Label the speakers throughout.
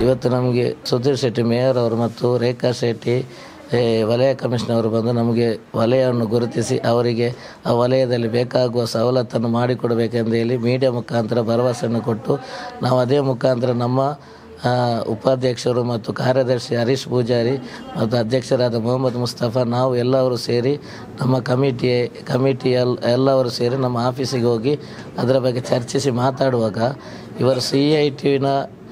Speaker 1: ಇವತ್ತು ನಮಗೆ ಸುಧೀರ್ ಶೆಟ್ಟಿ ಮೇಯರ್ ಅವರು ಮತ್ತು ರೇಖಾ ಶೆಟ್ಟಿ ಏ, ವಲಯ ಕಮಿಷನರ್ ಅವರು ಬಂದು ನಮಗೆ ವಲಯವನ್ನು ಗುರುತಿಸಿ ಅವರಿಗೆ ಆ ವಲಯದಲ್ಲಿ ಬೇಕಾಗುವ ಸವಲತ್ತನ್ನು ಮಾಡಿಕೊಡಬೇಕೆಂದು ಹೇಳಿ ಮೀಡಿಯಾ ಮುಖಾಂತರ ಭರವಸೆಯನ್ನು ಕೊಟ್ಟು ನಾವು ಅದೇ ಮುಖಾಂತರ ನಮ್ಮ ಆ, ಉಪಾಧ್ಯಕ್ಷರು ಮತ್ತು ಕಾರ್ಯದರ್ಶಿ ಹರೀಶ್ ಪೂಜಾರಿ ಮತ್ತು ಅಧ್ಯಕ್ಷರಾದ ಮೊಹಮ್ಮದ್ ಮುಸ್ತಫಾ ನಾವು ಎಲ್ಲವರು ಸೇರಿ ನಮ್ಮ ಕಮಿಟಿ ಕಮಿಟಿ ಎಲ್ ಎಲ್ಲವರು ಸೇರಿ ನಮ್ಮ ಆಫೀಸಿಗೆ ಹೋಗಿ ಅದರ ಬಗ್ಗೆ ಚರ್ಚಿಸಿ ಮಾತಾಡುವಾಗ ಇವರು ಸಿ ಐ ಟಿನ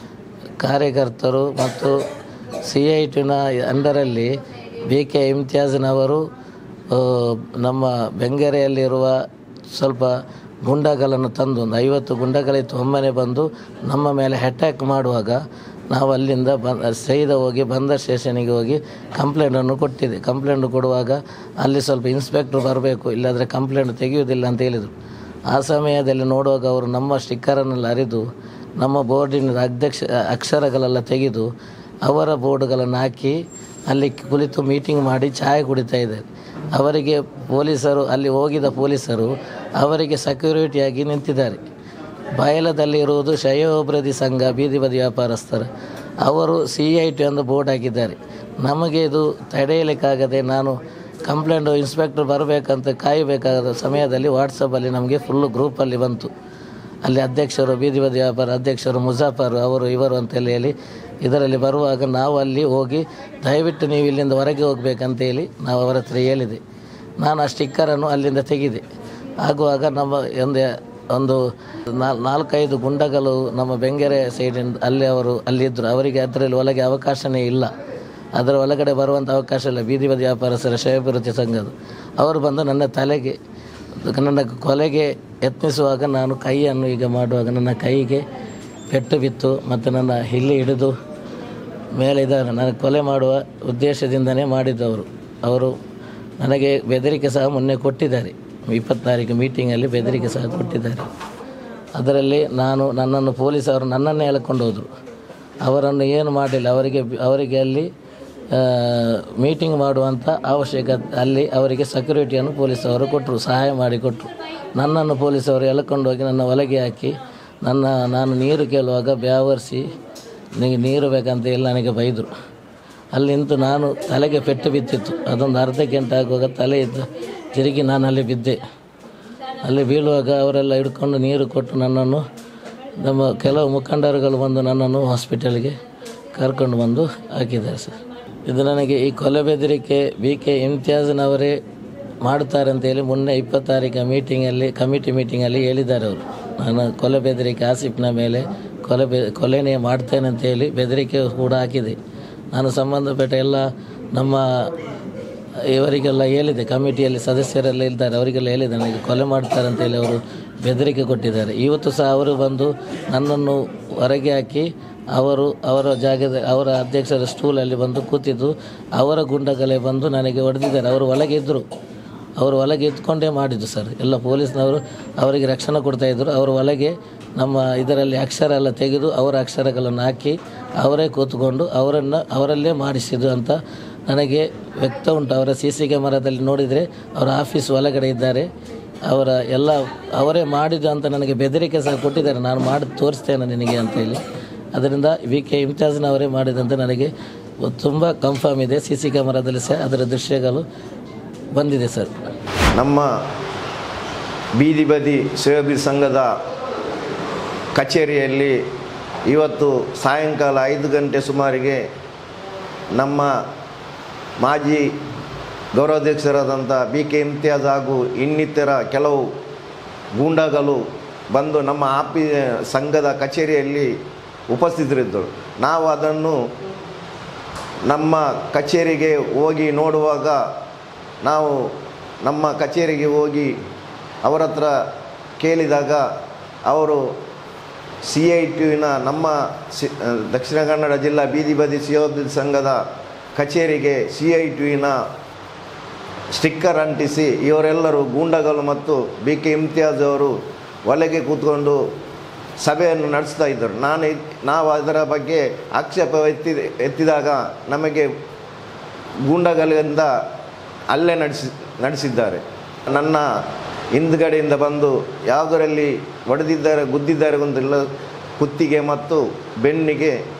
Speaker 1: ಕಾರ್ಯಕರ್ತರು ಮತ್ತು ಸಿ ಐ ಟಿನ ಅಂಡರಲ್ಲಿ ಬಿ ಕೆ ಇಮ್ತಿಯಾಜ್ನವರು ಆ, ನಮ್ಮ ಬೆಂಗರೆಯಲ್ಲಿರುವ ಸ್ವಲ್ಪ ಗುಂಡಗಳನ್ನು ತಂದು ಒಂದು ಐವತ್ತು ಗುಂಡಗಳಿತ್ತು ಒಮ್ಮೆನೆ ಬಂದು ನಮ್ಮ ಮೇಲೆ ಅಟ್ಯಾಕ್ ಮಾಡುವಾಗ ನಾವು ಅಲ್ಲಿಂದ ಬಂದ ಸೈದ ಹೋಗಿ ಬಂದ ಸ್ಟೇಷನಿಗೆ ಹೋಗಿ ಕಂಪ್ಲೇಂಟನ್ನು ಕೊಟ್ಟಿದೆ ಕಂಪ್ಲೇಂಟ್ ಕೊಡುವಾಗ ಅಲ್ಲಿ ಸ್ವಲ್ಪ ಇನ್ಸ್ಪೆಕ್ಟ್ರ್ ಬರಬೇಕು ಇಲ್ಲಾಂದರೆ ಕಂಪ್ಲೇಂಟ್ ತೆಗೆಯುವುದಿಲ್ಲ ಅಂತ ಹೇಳಿದರು ಆ ಸಮಯದಲ್ಲಿ ನೋಡುವಾಗ ಅವರು ನಮ್ಮ ಸ್ಟಿಕ್ಕರನ್ನೆಲ್ಲ ಅರಿದು ನಮ್ಮ ಬೋರ್ಡಿನ ಅಧ್ಯಕ್ಷ ಅಕ್ಷರಗಳೆಲ್ಲ ತೆಗೆದು ಅವರ ಬೋರ್ಡ್ಗಳನ್ನು ಹಾಕಿ ಅಲ್ಲಿ ಕುಳಿತು ಮೀಟಿಂಗ್ ಮಾಡಿ ಚಾಯ್ ಕುಡಿತಾ ಇದ್ದಾರೆ ಅವರಿಗೆ ಪೊಲೀಸರು ಅಲ್ಲಿ ಹೋಗಿದ ಪೊಲೀಸರು ಅವರಿಗೆ ಸೆಕ್ಯೂರಿಟಿಯಾಗಿ ನಿಂತಿದ್ದಾರೆ ಬಯಲದಲ್ಲಿರುವುದು ಶಯೋಭಿವೃದ್ಧಿ ಸಂಘ ಬೀದಿ ಬದಿ ವ್ಯಾಪಾರಸ್ಥರು ಅವರು ಸಿ ಐ ಟಿ ಎಂದು ಬೋರ್ಡ್ ಹಾಕಿದ್ದಾರೆ ನಮಗೆ ಇದು ತಡೆಯಲಿಕ್ಕಾಗದೆ ನಾನು ಕಂಪ್ಲೇಂಟ್ ಇನ್ಸ್ಪೆಕ್ಟರ್ ಬರಬೇಕಂತ ಕಾಯಬೇಕಾದ ಸಮಯದಲ್ಲಿ ವಾಟ್ಸಪ್ಪಲ್ಲಿ ನಮಗೆ ಫುಲ್ಲು ಗ್ರೂಪಲ್ಲಿ ಬಂತು ಅಲ್ಲಿ ಅಧ್ಯಕ್ಷರು ಬೀದಿ ಬದಿ ವ್ಯಾಪಾರ ಅಧ್ಯಕ್ಷರು ಮುಜಾಫರ್ ಅವರು ಇವರು ಅಂತೇಳಿ ಹೇಳಿ ಇದರಲ್ಲಿ ಬರುವಾಗ ನಾವು ಅಲ್ಲಿ ಹೋಗಿ ದಯವಿಟ್ಟು ನೀವು ಇಲ್ಲಿಂದ ಹೊರಗೆ ಹೋಗ್ಬೇಕಂತ ಹೇಳಿ ನಾವು ಅವರ ಹತ್ರ ಹೇಳಿದೆ ನಾನು ಆ ಸ್ಟಿಕ್ಕರನ್ನು ಅಲ್ಲಿಂದ ತೆಗೆದೆ ಆಗುವಾಗ ನಮ್ಮ ಒಂದು ಒಂದು ನಾಲ್ ನಾಲ್ಕೈದು ಗುಂಡಗಳು ನಮ್ಮ ಬೆಂಗೆರೆ ಸೈಡಿಂದ ಅಲ್ಲಿ ಅವರು ಅಲ್ಲಿದ್ದರು ಅವರಿಗೆ ಅದರಲ್ಲಿ ಒಳಗೆ ಅವಕಾಶನೇ ಇಲ್ಲ ಅದರ ಒಳಗಡೆ ಬರುವಂಥ ಅವಕಾಶ ಇಲ್ಲ ಬೀದಿ ಬದಿ ವ್ಯಾಪಾರಸ್ಥರ ಕ್ಷೇಮಾಭಿವೃದ್ಧಿ ಸಂಘದ ಅವರು ಬಂದು ನನ್ನ ತಲೆಗೆ ನನ್ನ ಕೊಲೆಗೆ ಯತ್ನಿಸುವಾಗ ನಾನು ಕೈಯನ್ನು ಈಗ ಮಾಡುವಾಗ ನನ್ನ ಕೈಗೆ ಪೆಟ್ಟು ಬಿತ್ತು ಮತ್ತು ನನ್ನ ಇಲ್ಲಿ ಹಿಡಿದು ಮೇಲೆ ಇದ್ದಾರೆ ನನಗೆ ಕೊಲೆ ಮಾಡುವ ಉದ್ದೇಶದಿಂದನೇ ಮಾಡಿದ್ದವರು ಅವರು ನನಗೆ ಬೆದರಿಕೆ ಸಹ ಮೊನ್ನೆ ಕೊಟ್ಟಿದ್ದಾರೆ ಇಪ್ಪತ್ತು ತಾರೀಕು ಮೀಟಿಂಗಲ್ಲಿ ಬೆದರಿಕೆ ಸಹ ಕೊಟ್ಟಿದ್ದಾರೆ ಅದರಲ್ಲಿ ನಾನು ನನ್ನನ್ನು ಪೊಲೀಸ್ ಅವರು ನನ್ನನ್ನೇ ಎಳ್ಕೊಂಡು ಹೋದರು ಅವರನ್ನು ಏನು ಮಾಡಲಿಲ್ಲ ಅವರಿಗೆ ಅವರಿಗೆ ಅಲ್ಲಿ ಮೀಟಿಂಗ್ ಮಾಡುವಂಥ ಅವಶ್ಯಕತೆ ಅಲ್ಲಿ ಅವರಿಗೆ ಸೆಕ್ಯೂರಿಟಿಯನ್ನು ಪೊಲೀಸ್ ಅವರು ಕೊಟ್ಟರು ಸಹಾಯ ಮಾಡಿಕೊಟ್ರು ನನ್ನನ್ನು ಪೊಲೀಸ್ ಅವರು ಎಳ್ಕೊಂಡು ಹೋಗಿ ನನ್ನ ಒಳಗೆ ಹಾಕಿ ನನ್ನ ನಾನು ನೀರು ಕೇಳುವಾಗ ಬ್ಯಾವರಿಸಿ ನಿನಗೆ ನೀರು ಬೇಕಂತ ಎಲ್ಲ ನನಗೆ ಬೈದರು ಅಲ್ಲಿ ನಿಂತು ನಾನು ತಲೆಗೆ ಪೆಟ್ಟು ಬಿದ್ದಿತ್ತು ಅದೊಂದು ಅರ್ಧ ಗಂಟೆ ಆಗುವಾಗ ತಲೆ ಇದ್ದು ತಿರುಗಿ ನಾನು ಅಲ್ಲಿ ಬಿದ್ದೆ ಅಲ್ಲಿ ಬೀಳುವಾಗ ಅವರೆಲ್ಲ ಹಿಡ್ಕೊಂಡು ನೀರು ಕೊಟ್ಟು ನನ್ನನ್ನು ನಮ್ಮ ಕೆಲವು ಮುಖಂಡರುಗಳು ಬಂದು ನನ್ನನ್ನು ಹಾಸ್ಪಿಟಲ್ಗೆ ಕರ್ಕೊಂಡು ಬಂದು ಹಾಕಿದ್ದಾರೆ ಸರ್ ಇದು ನನಗೆ ಈ ಕೊಲೆ ಬೆದರಿಕೆ ಬಿ ಕೆ ಇಮ್ತಿಯಾಜ್ನವರೇ ಮಾಡ್ತಾರೆ ಅಂತೇಳಿ ಮೊನ್ನೆ ಇಪ್ಪತ್ತು ತಾರೀಕು ಮೀಟಿಂಗಲ್ಲಿ ಕಮಿಟಿ ಮೀಟಿಂಗಲ್ಲಿ ಹೇಳಿದ್ದಾರೆ ಅವರು ನಾನು ಕೊಲೆ ಬೆದರಿಕೆ ಆಸಿಫ್ನ ಮೇಲೆ ಕೊಲೆ ಬೆ ಕೊಲೆನೇ ಮಾಡ್ತೇನೆ ಅಂತೇಳಿ ಬೆದರಿಕೆ ಕೂಡ ಹಾಕಿದೆ ನಾನು ಸಂಬಂಧಪಟ್ಟ ಎಲ್ಲ ನಮ್ಮ ಇವರಿಗೆಲ್ಲ ಹೇಳಿದೆ ಕಮಿಟಿಯಲ್ಲಿ ಸದಸ್ಯರೆಲ್ಲ ಇದ್ದಾರೆ ಅವರಿಗೆಲ್ಲ ಹೇಳಿದೆ ನನಗೆ ಕೊಲೆ ಮಾಡ್ತಾರೆ ಅಂತೇಳಿ ಅವರು ಬೆದರಿಕೆ ಕೊಟ್ಟಿದ್ದಾರೆ ಇವತ್ತು ಸಹ ಅವರು ಬಂದು ನನ್ನನ್ನು ಹೊರಗೆ ಹಾಕಿ ಅವರು ಅವರ ಜಾಗದ ಅವರ ಅಧ್ಯಕ್ಷರ ಸ್ಟೂಲಲ್ಲಿ ಬಂದು ಕೂತಿದ್ದು ಅವರ ಗುಂಡಗಳೇ ಬಂದು ನನಗೆ ಹೊಡೆದಿದ್ದಾರೆ ಅವರು ಒಳಗೆ ಇದ್ದರು ಅವರು ಒಳಗೆ ಎತ್ಕೊಂಡೇ ಮಾಡಿದ್ದು ಸರ್ ಎಲ್ಲ ಪೊಲೀಸ್ನವರು ಅವರಿಗೆ ರಕ್ಷಣೆ ಕೊಡ್ತಾ ಇದ್ದರು ಅವರ ಒಳಗೆ ನಮ್ಮ ಇದರಲ್ಲಿ ಅಕ್ಷರ ಎಲ್ಲ ತೆಗೆದು ಅವರ ಅಕ್ಷರಗಳನ್ನು ಹಾಕಿ ಅವರೇ ಕೂತ್ಕೊಂಡು ಅವರನ್ನು ಅವರಲ್ಲೇ ಮಾಡಿಸಿದ್ದು ಅಂತ ನನಗೆ ವ್ಯಕ್ತ ಉಂಟು ಅವರ ಸಿ ಸಿ ಕ್ಯಾಮರಾದಲ್ಲಿ ನೋಡಿದರೆ ಅವರ ಆಫೀಸ್ ಒಳಗಡೆ ಇದ್ದಾರೆ ಅವರ ಎಲ್ಲ ಅವರೇ ಮಾಡಿದ್ದು ಅಂತ ನನಗೆ ಬೆದರಿಕೆ ಸಹ ಕೊಟ್ಟಿದ್ದಾರೆ ನಾನು ಮಾಡಿ ತೋರಿಸ್ತೇನೆ ನಿನಗೆ ಅಂತೇಳಿ ಅದರಿಂದ ವಿ ಕೆ ಇಮ್ತಿಯಾಜ್ನವರೇ ಮಾಡಿದಂತೆ ನನಗೆ ತುಂಬ ಕನ್ಫರ್ಮ್ ಇದೆ ಸಿ ಸಿ ಕ್ಯಾಮರಾದಲ್ಲಿ ಸಹ ಅದರ ದೃಶ್ಯಗಳು ಬಂದಿದೆ ಸರ್
Speaker 2: ನಮ್ಮ ಬೀದಿ ಬದಿ ಸೇವಬಿ ಸಂಘದ ಕಚೇರಿಯಲ್ಲಿ ಇವತ್ತು ಸಾಯಂಕಾಲ ಐದು ಗಂಟೆ ಸುಮಾರಿಗೆ ನಮ್ಮ ಮಾಜಿ ಗೌರವಾಧ್ಯಕ್ಷರಾದಂಥ ಬಿ ಕೆ ಇಮ್ತಿಯಾಜ್ ಹಾಗೂ ಇನ್ನಿತರ ಕೆಲವು ಗೂಂಡಾಗಳು ಬಂದು ನಮ್ಮ ಆಫೀ ಸಂಘದ ಕಚೇರಿಯಲ್ಲಿ ಉಪಸ್ಥಿತರಿದ್ದರು ನಾವು ಅದನ್ನು ನಮ್ಮ ಕಚೇರಿಗೆ ಹೋಗಿ ನೋಡುವಾಗ ನಾವು ನಮ್ಮ ಕಚೇರಿಗೆ ಹೋಗಿ ಅವರ ಹತ್ರ ಕೇಳಿದಾಗ ಅವರು ಸಿ ಐ ಟಿವಿನ ನಮ್ಮ ಸಿ ದಕ್ಷಿಣ ಕನ್ನಡ ಜಿಲ್ಲಾ ಬೀದಿ ಬದಿ ಸಿಯೋದ್ಯ ಸಂಘದ ಕಚೇರಿಗೆ ಸಿ ಐ ಟಿವಿನ ಸ್ಟಿಕ್ಕರ್ ಅಂಟಿಸಿ ಇವರೆಲ್ಲರೂ ಗೂಂಡಗಳು ಮತ್ತು ಬಿ ಕೆ ಇಮ್ತಿಯಾಜ್ ಅವರು ಒಳಗೆ ಕೂತ್ಕೊಂಡು ಸಭೆಯನ್ನು ನಡೆಸ್ತಾ ಇದ್ದರು ನಾನು ಇದ್- ನಾವು ಅದರ ಬಗ್ಗೆ ಆಕ್ಷೇಪ ಎತ್ತಿ ಎತ್ತಿದಾಗ ನಮಗೆ ಗೂಂಡಗಳಿಂದ ಅಲ್ಲೇ ನಡೆಸಿ ನಡೆಸಿದ್ದಾರೆ ನನ್ನ ಹಿಂದ್ಗಡೆಯಿಂದ ಬಂದು ಯಾವುದರಲ್ಲಿ ಹೊಡೆದಿದ್ದಾರೆ ಗುದ್ದಿದ್ದಾರೆ ಗೊತ್ತಿಲ್ಲ ಕುತ್ತಿಗೆ ಮತ್ತು ಬೆನ್ನಿಗೆ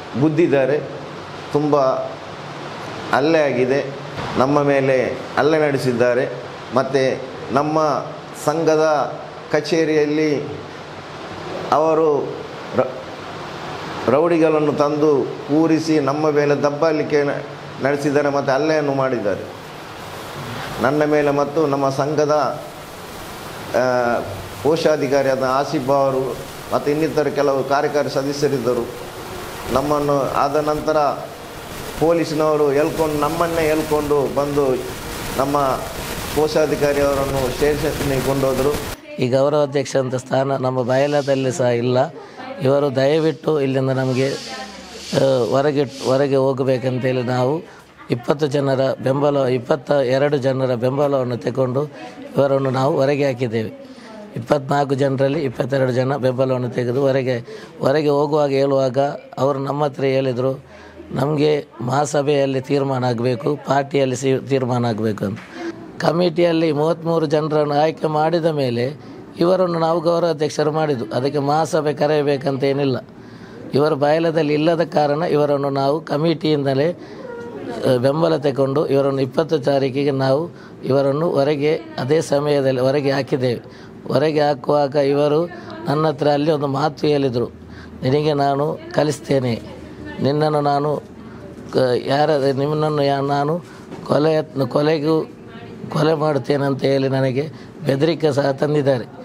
Speaker 2: ಗುದ್ದಿದ್ದಾರೆ ತುಂಬ ಹಲ್ಲೆ ಆಗಿದೆ ನಮ್ಮ ಮೇಲೆ ಹಲ್ಲೆ ನಡೆಸಿದ್ದಾರೆ ಮತ್ತು ನಮ್ಮ ಸಂಘದ ಕಚೇರಿಯಲ್ಲಿ ಅವರು ರ- ರೌಡಿಗಳನ್ನು ತಂದು ಕೂರಿಸಿ ನಮ್ಮ ಮೇಲೆ ದಬ್ಬಾಲಿಕೆ ನ- ನಡೆಸಿದ್ದಾರೆ ಮತ್ತು ಹಲ್ಲೆಯನ್ನು ಮಾಡಿದ್ದಾರೆ ನನ್ನ ಮೇಲೆ ಮತ್ತು ನಮ್ಮ ಸಂಘದ ಆ, ಕೋಶಾಧಿಕಾರಿಯಾದ ಆಸಿಫ್ ಅವರು ಮತ್ತು ಇನ್ನಿತರ ಕೆಲವು ಕಾರ್ಯಕಾರಿ ಸದಸ್ಯರಿದ್ದರು ನಮ್ಮನ್ನು ಆದ ನಂತರ ಪೊಲೀಸಿನವರು ಎಳ್ಕೊಂಡು ನಮ್ಮನ್ನೇ ಎಳ್ಕೊಂಡು ಬಂದು ನಮ್ಮ ಕೋಶಾಧಿಕಾರಿಯವರನ್ನು ಸ್ಟೇಷನ್ಗೆ ಕೊಂಡೋದರು
Speaker 1: ಈ ಗೌರವಾಧ್ಯಕ್ಷ ಅಂತ ಸ್ಥಾನ ನಮ್ಮ ಬಯಲಾದಲ್ಲಿ ಸಹ ಇಲ್ಲ ಇವರು ದಯವಿಟ್ಟು ಇಲ್ಲಿಂದ ನಮಗೆ ಆ, ಹೊರಗೆ ಹೊರಗೆ ಹೋಗಬೇಕಂತೇಳಿ ನಾವು ಇಪ್ಪತ್ತು ಜನರ ಬೆಂಬಲ ಇಪ್ಪತ್ತ ಎರಡು ಜನರ ಬೆಂಬಲವನ್ನು ತಗೊಂಡು ಇವರನ್ನು ನಾವು ಹೊರಗೆ ಹಾಕಿದ್ದೇವೆ ಇಪ್ಪತ್ನಾಲ್ಕು ಜನರಲ್ಲಿ ಇಪ್ಪತ್ತೆರಡು ಜನ ಬೆಂಬಲವನ್ನು ತೆಗೆದು ಹೊರಗೆ ಹೊರಗೆ ಹೋಗುವಾಗ ಹೇಳುವಾಗ ಅವರು ನಮ್ಮ ಹತ್ರ ಹೇಳಿದರು ನಮಗೆ ಮಹಾಸಭೆಯಲ್ಲಿ ತೀರ್ಮಾನ ಆಗಬೇಕು ಪಾರ್ಟಿಯಲ್ಲಿ ಸಿ ತೀರ್ಮಾನ ಆಗಬೇಕು ಅಂತ ಕಮಿಟಿಯಲ್ಲಿ ಮೂವತ್ತ್ಮೂರು ಜನರನ್ನು ಆಯ್ಕೆ ಮಾಡಿದ ಮೇಲೆ ಇವರನ್ನು ನಾವು ಗೌರವಾಧ್ಯಕ್ಷರು ಮಾಡಿದ್ದು ಅದಕ್ಕೆ ಮಹಾಸಭೆ ಕರೆಯಬೇಕಂತ ಏನಿಲ್ಲ ಇವರ ಬಯಲದಲ್ಲಿ ಇಲ್ಲದ ಕಾರಣ ಇವರನ್ನು ನಾವು ಕಮಿಟಿಯಿಂದಲೇ ಆ, ಬೆಂಬಲ ತಗೊಂಡು ಇವರನ್ನು ಇಪ್ಪತ್ತು ತಾರೀಕಿಗೆ ನಾವು ಇವರನ್ನು ಹೊರಗೆ ಅದೇ ಸಮಯದಲ್ಲಿ ಹೊರಗೆ ಹಾಕಿದ್ದೇವೆ ಹೊರಗೆ ಹಾಕುವಾಗ ಇವರು ನನ್ನ ಹತ್ರ ಅಲ್ಲಿ ಒಂದು ಮಾತು ಹೇಳಿದರು ನಿನಗೆ ನಾನು ಕಲಿಸ್ತೇನೆ ನಿನ್ನನ್ನು ನಾನು ಕ- ಯಾರ ನಿಮ್ಮನ್ನು ಯಾ ನಾನು ಕೊಲೆ ಕೊಲೆಗೂ ಕೊಲೆ ಮಾಡುತ್ತೇನೆ ಅಂತ ಹೇಳಿ ನನಗೆ ಬೆದರಿಕೆ ಸಹ ತಂದಿದ್ದಾರೆ